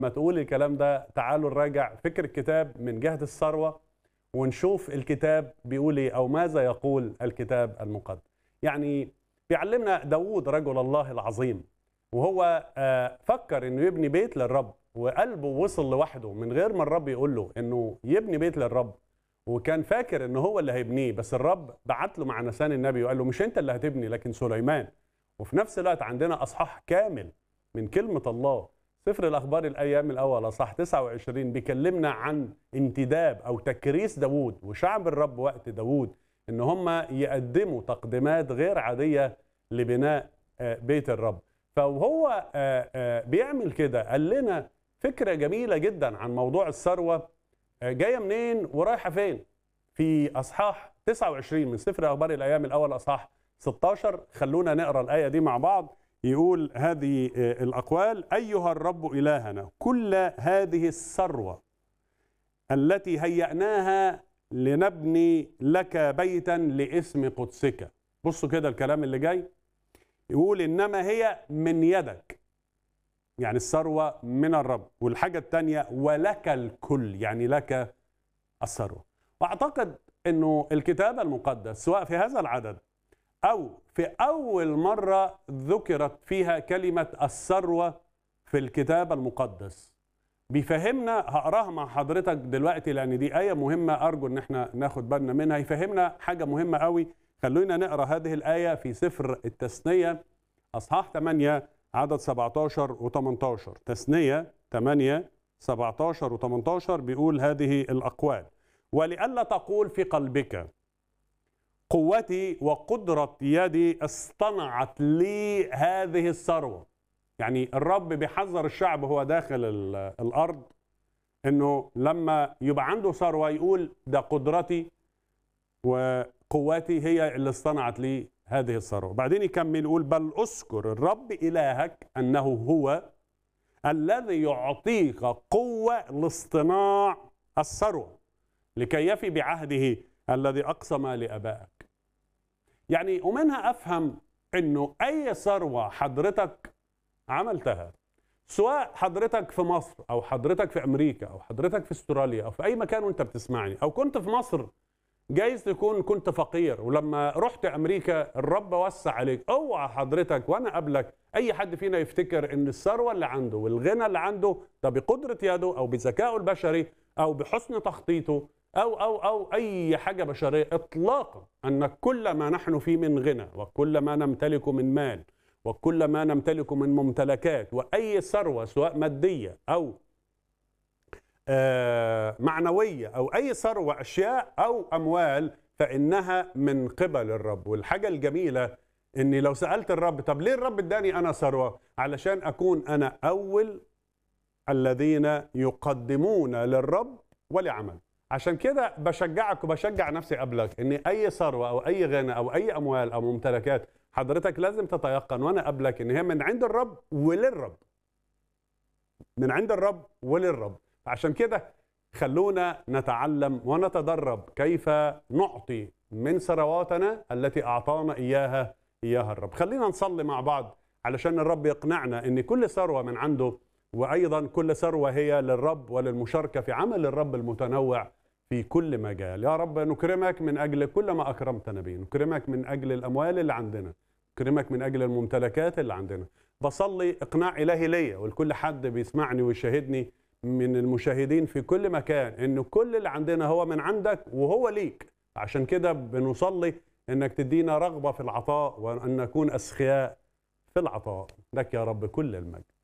ما تقول الكلام ده تعالوا نراجع فكر الكتاب من جهة الثروة ونشوف الكتاب بيقول ايه او ماذا يقول الكتاب المقدس يعني بيعلمنا داوود رجل الله العظيم وهو آه، فكر انه يبني بيت للرب وقلبه وصل لوحده من غير ما الرب يقول له انه يبني بيت للرب وكان فاكر ان هو اللي هيبنيه بس الرب بعت له مع نسان النبي وقال له مش انت اللي هتبني لكن سليمان وفي نفس الوقت عندنا اصحاح كامل من كلمه الله سفر الاخبار الايام الاول اصحاح 29 بيكلمنا عن انتداب او تكريس داوود وشعب الرب وقت داوود ان هم يقدموا تقديمات غير عاديه لبناء آه، بيت الرب فهو آه، آه، بيعمل كده قال لنا فكره جميله جدا عن موضوع الثروه آه، جايه منين ورايحه فين في اصحاح 29 من سفر اخبار الايام الاول اصحاح 16 خلونا نقرا الايه دي مع بعض يقول هذه آه، الاقوال ايها الرب الهنا كل هذه الثروه التي هيأناها لنبني لك بيتا لاسم قدسك بصوا كده الكلام اللي جاي يقول انما هي من يدك يعني الثروه من الرب والحاجه الثانيه ولك الكل يعني لك الثروه واعتقد انه الكتاب المقدس سواء في هذا العدد او في اول مره ذكرت فيها كلمه الثروه في الكتاب المقدس بيفهمنا هقراها مع حضرتك دلوقتي لان دي ايه مهمه ارجو ان احنا ناخد بالنا منها يفهمنا حاجه مهمه قوي خلونا نقرا هذه الايه في سفر التثنيه اصحاح 8 عدد 17 و18 تثنيه 8 17 و18 بيقول هذه الاقوال ولئلا تقول في قلبك قوتي وقدرة يدي اصطنعت لي هذه الثروة يعني الرب بيحذر الشعب هو داخل ال- الأرض إنه لما يبقى عنده ثروة يقول ده قدرتي وقوتي هي اللي اصطنعت لي هذه الثروة بعدين يكمل يقول بل أذكر الرب إلهك أنه هو الذي يعطيك قوة لاصطناع الثروة لكي يفي بعهده الذي أقسم لآبائك يعني ومنها أفهم أنه أي ثروة حضرتك عملتها سواء حضرتك في مصر أو حضرتك في أمريكا أو حضرتك في استراليا أو في أي مكان وأنت بتسمعني أو كنت في مصر جايز تكون كنت فقير ولما رحت امريكا الرب وسع عليك اوعى حضرتك وانا قبلك اي حد فينا يفتكر ان الثروه اللي عنده والغنى اللي عنده ده بقدره يده او بذكائه البشري او بحسن تخطيطه او او او اي حاجه بشريه اطلاقا ان كل ما نحن فيه من غنى وكل ما نمتلكه من مال وكل ما نمتلكه من ممتلكات واي ثروه سواء ماديه او آه، معنويه او اي ثروه اشياء او اموال فانها من قبل الرب والحاجه الجميله اني لو سالت الرب طب ليه الرب اداني انا ثروه علشان اكون انا اول الذين يقدمون للرب ولعمل عشان كده بشجعك وبشجع نفسي قبلك ان اي ثروه او اي غنى او اي اموال او ممتلكات حضرتك لازم تتيقن وانا قبلك ان هي من عند الرب وللرب من عند الرب وللرب عشان كده خلونا نتعلم ونتدرب كيف نعطي من ثرواتنا التي اعطانا اياها اياها الرب خلينا نصلي مع بعض علشان الرب يقنعنا ان كل ثروه من عنده وايضا كل ثروه هي للرب وللمشاركه في عمل الرب المتنوع في كل مجال يا رب نكرمك من اجل كل ما اكرمتنا به نكرمك من اجل الاموال اللي عندنا نكرمك من اجل الممتلكات اللي عندنا بصلي اقناع الهي ليا ولكل حد بيسمعني ويشاهدني من المشاهدين في كل مكان ان كل اللي عندنا هو من عندك وهو ليك عشان كده بنصلي انك تدينا رغبه في العطاء وان نكون اسخياء في العطاء لك يا رب كل المجد